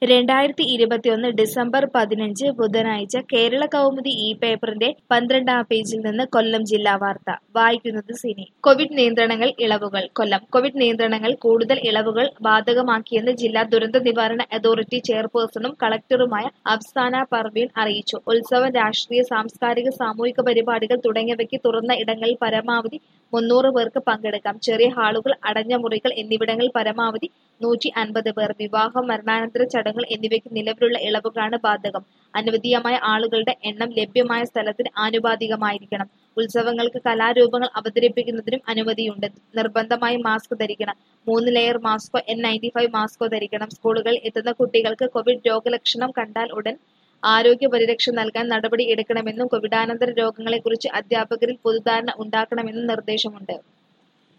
രണ്ടായിരത്തി ഇരുപത്തിയൊന്ന് ഡിസംബർ പതിനഞ്ച് ബുധനാഴ്ച കേരള കൗമുദി ഈ പേപ്പറിന്റെ പന്ത്രണ്ടാം പേജിൽ നിന്ന് കൊല്ലം ജില്ലാ വാർത്ത വായിക്കുന്നത് സിനി കോവിഡ് നിയന്ത്രണങ്ങൾ ഇളവുകൾ കൊല്ലം കോവിഡ് നിയന്ത്രണങ്ങൾ കൂടുതൽ ഇളവുകൾ ബാധകമാക്കിയെന്ന് ജില്ലാ ദുരന്ത നിവാരണ അതോറിറ്റി ചെയർപേഴ്സണും കളക്ടറുമായ അഫ്സാന പർവീൺ അറിയിച്ചു ഉത്സവം രാഷ്ട്രീയ സാംസ്കാരിക സാമൂഹിക പരിപാടികൾ തുടങ്ങിയവയ്ക്ക് തുറന്ന ഇടങ്ങളിൽ പരമാവധി മുന്നൂറ് പേർക്ക് പങ്കെടുക്കാം ചെറിയ ഹാളുകൾ അടഞ്ഞ മുറികൾ എന്നിവിടങ്ങളിൽ പരമാവധി നൂറ്റി അൻപത് പേർ വിവാഹം മരണാനന്തര ചടങ്ങുകൾ എന്നിവയ്ക്ക് നിലവിലുള്ള ഇളവുകളാണ് ബാധകം അനുവദീയമായ ആളുകളുടെ എണ്ണം ലഭ്യമായ സ്ഥലത്തിന് ആനുപാതികമായിരിക്കണം ഉത്സവങ്ങൾക്ക് കലാരൂപങ്ങൾ അവതരിപ്പിക്കുന്നതിനും അനുമതിയുണ്ട് നിർബന്ധമായും മാസ്ക് ധരിക്കണം മൂന്ന് ലെയർ മാസ്കോ എൻ നയൻറ്റി ഫൈവ് മാസ്കോ ധരിക്കണം സ്കൂളുകളിൽ എത്തുന്ന കുട്ടികൾക്ക് കോവിഡ് രോഗലക്ഷണം കണ്ടാൽ ഉടൻ ആരോഗ്യ പരിരക്ഷ നൽകാൻ നടപടി എടുക്കണമെന്നും കോവിഡാനന്തര രോഗങ്ങളെക്കുറിച്ച് അധ്യാപകരിൽ പൊതുധാരണ ഉണ്ടാക്കണമെന്നും നിർദ്ദേശമുണ്ട്